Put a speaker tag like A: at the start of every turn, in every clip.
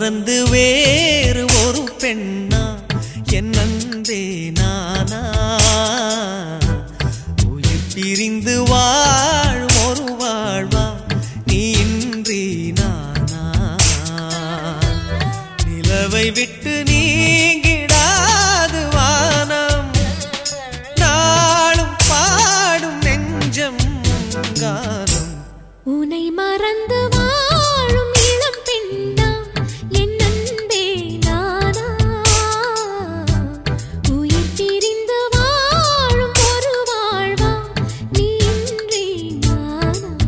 A: மறந்து வேறு ஒரு பெண்ணா என் அன்பே நானா உயிர் பிரிந்து வாழும் ஒரு வாழ்வா நீ இன்றி நானா நிலவை விட்டு நீங்கிடாது வானம் நாளும் பாடும் நெஞ்சம் காலம்
B: உனை மறந்து வாழும் இளம் பெண்ணா என் அன்பே நானா உயிர் பிரிந்து வாழும் ஒரு வாழ்வா நீ இன்றி நானா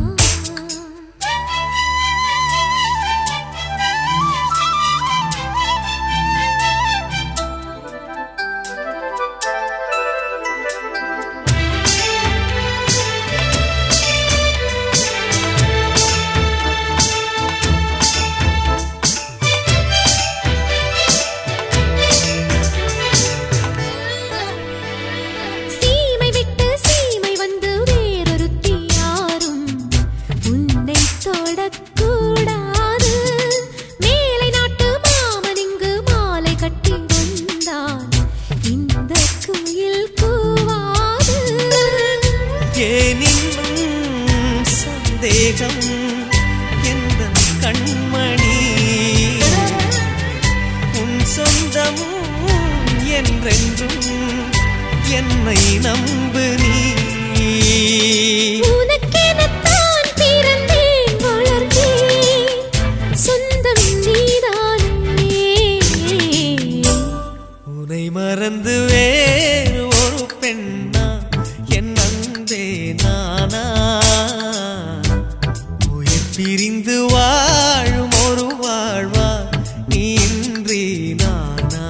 B: சீமை விட்டு சீமை வந்து வேறொருத்தி யாரும் உன்னை தொடக்கூடாது மேலை நாட்டு மாமன் இங்கு மாலை கட்டி வந்தான் இந்த குயில் கூவாது
A: ஏன் இன்னும் சந்தேகம் எந்த கண்மணி உன் சொந்தம் என்றென்றும் என்னை நம்பு நீ
B: உனக்கெனத்தான் பிறந்தேன் வளர்ந்தேன் சொந்தம் நீதானே
A: உனை மறந்து வேறு ஒரு பெண்ணா என் அன்பே நானா உயிர் பிரிந்து வாழும் ஒரு வாழ்வா நீ இன்றி நானா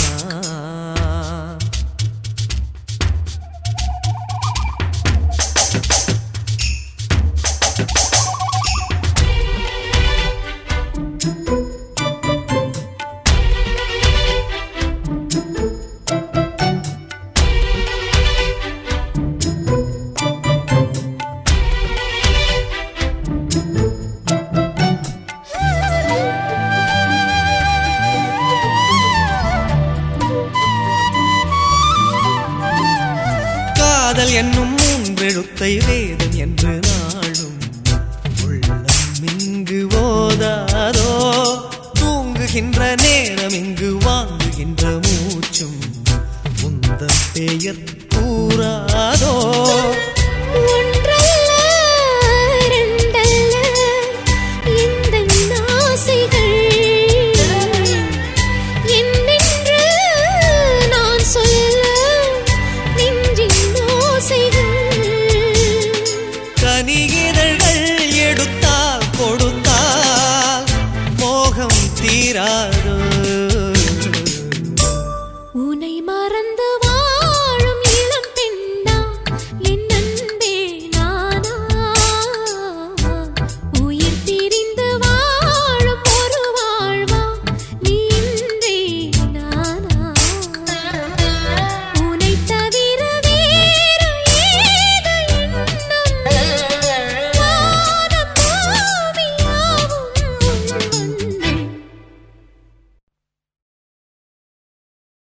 A: காதல் என்னும் மூன்றெழுத்தை வேதம் என்று நாளும் உள்ளம் இங்கு ஓதாதோ தூங்குகின்ற நேரம் இங்கு வாங்குகின்ற மூச்சும் உந்த பெயர் கூறாதோ